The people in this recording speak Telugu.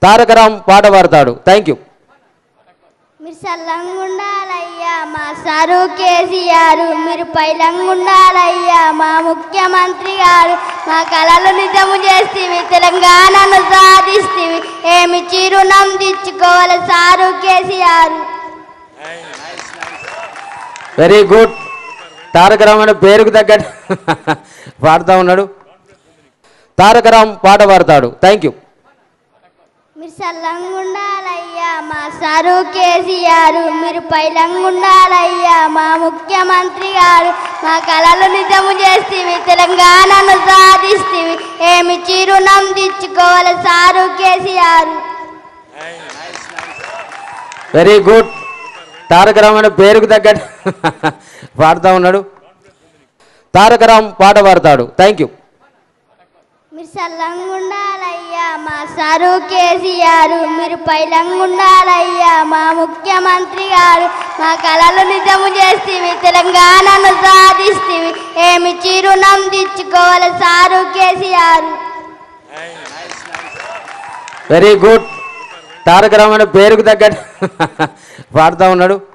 తారకరామ్ పాట పాడతాడు థ్యాంక్ యూ మీరు సల్లంగుండాలయ్యా మా సారు కేసీఆర్ మీరు పైలంగుండాలయ్యా మా ముఖ్యమంత్రి గారు మా కళలు నిజము చేస్తేవి తెలంగాణను సాధిస్తేవి ఏమి చిరుణం తెచ్చుకోవాలి sir KCR very good Tarakaram అనే పేరుకు తగ్గట్టు పాడుతూ ఉన్నాడు తారకరామ్ పాట పాడతాడు థ్యాంక్ యూ మీరు సల్లంగుండాలయ్యా మా సారు కేసీఆర్ మీరు పైలంగుండాలయ్యా మా ముఖ్యమంత్రి గారు మా కళలు నిజము చేస్తేవి తెలంగాణను సాధిస్తేవి ఏమి చిరుణం తెచ్చుకోవాలి sir KCR very good Tarakaram అనే పేరుకు తగ్గట్టు పాడుతూ ఉన్నాడు తారకరామ్ పాట పాడతాడు థ్యాంక్ యూ మీరు సల్లంగుండాలయ్యా మా సారు కేసీఆర్ మీరు పైలంగుండాలయ్యా మా ముఖ్యమంత్రి గారు మా కళలు నిజము చేస్తేవి తెలంగాణను సాధిస్తేవి ఏమి చిరుణం తెచ్చుకోవాలి sir KCR very good Tarakaram అనే పేరుకు తగ్గట్టు పాడుతూ ఉన్నాడు